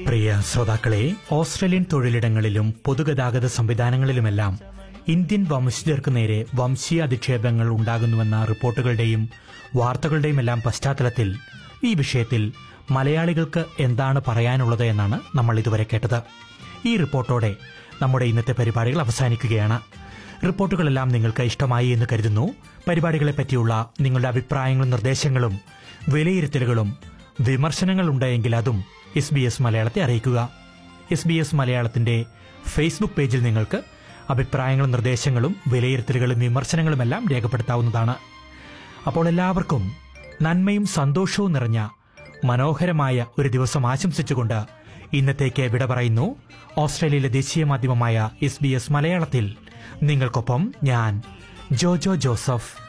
പ്രിയ ശ്രോതാക്കളെ ഓസ്ട്രേലിയൻ തൊഴിലിടങ്ങളിലും പൊതുഗതാഗത സംവിധാനങ്ങളിലുമെല്ലാം ഇന്ത്യൻ വംശജർക്ക് നേരെ വംശീയ അധിക്ഷേപങ്ങൾ ഉണ്ടാകുന്നുവെന്ന റിപ്പോർട്ടുകളുടെയും വാർത്തകളുടെയും എല്ലാം പശ്ചാത്തലത്തിൽ ഈ വിഷയത്തിൽ മലയാളികൾക്ക് എന്താണ് പറയാനുള്ളത് എന്നാണ് നമ്മൾ ഇതുവരെ കേട്ടത് ഈ റിപ്പോർട്ടോടെ നമ്മുടെ ഇന്നത്തെ പരിപാടികൾ അവസാനിക്കുകയാണ് റിപ്പോർട്ടുകളെല്ലാം നിങ്ങൾക്ക് ഇഷ്ടമായി എന്ന് കരുതുന്നു പരിപാടികളെ പറ്റിയുള്ള നിങ്ങളുടെ അഭിപ്രായങ്ങളും നിർദ്ദേശങ്ങളും വിലയിരുത്തലുകളും വിമർശനങ്ങളുണ്ടെങ്കിൽ അതും എസ് ബി എസ് മലയാളത്തെ അറിയിക്കുക എസ് ബി എസ് മലയാളത്തിന്റെ ഫേസ്ബുക്ക് പേജിൽ നിങ്ങൾക്ക് അഭിപ്രായങ്ങളും നിർദ്ദേശങ്ങളും വിലയിരുത്തലുകളും വിമർശനങ്ങളുമെല്ലാം രേഖപ്പെടുത്താവുന്നതാണ് അപ്പോൾ എല്ലാവർക്കും നന്മയും സന്തോഷവും നിറഞ്ഞ മനോഹരമായ ഒരു ദിവസം ആശംസിച്ചുകൊണ്ട് ഇന്നത്തേക്ക് വിട പറയുന്നു ഓസ്ട്രേലിയയിലെ ദേശീയ മാധ്യമമായ എസ് ബി എസ് മലയാളത്തിൽ നിങ്ങൾക്കൊപ്പം ഞാൻ ജോജോ ജോസഫ്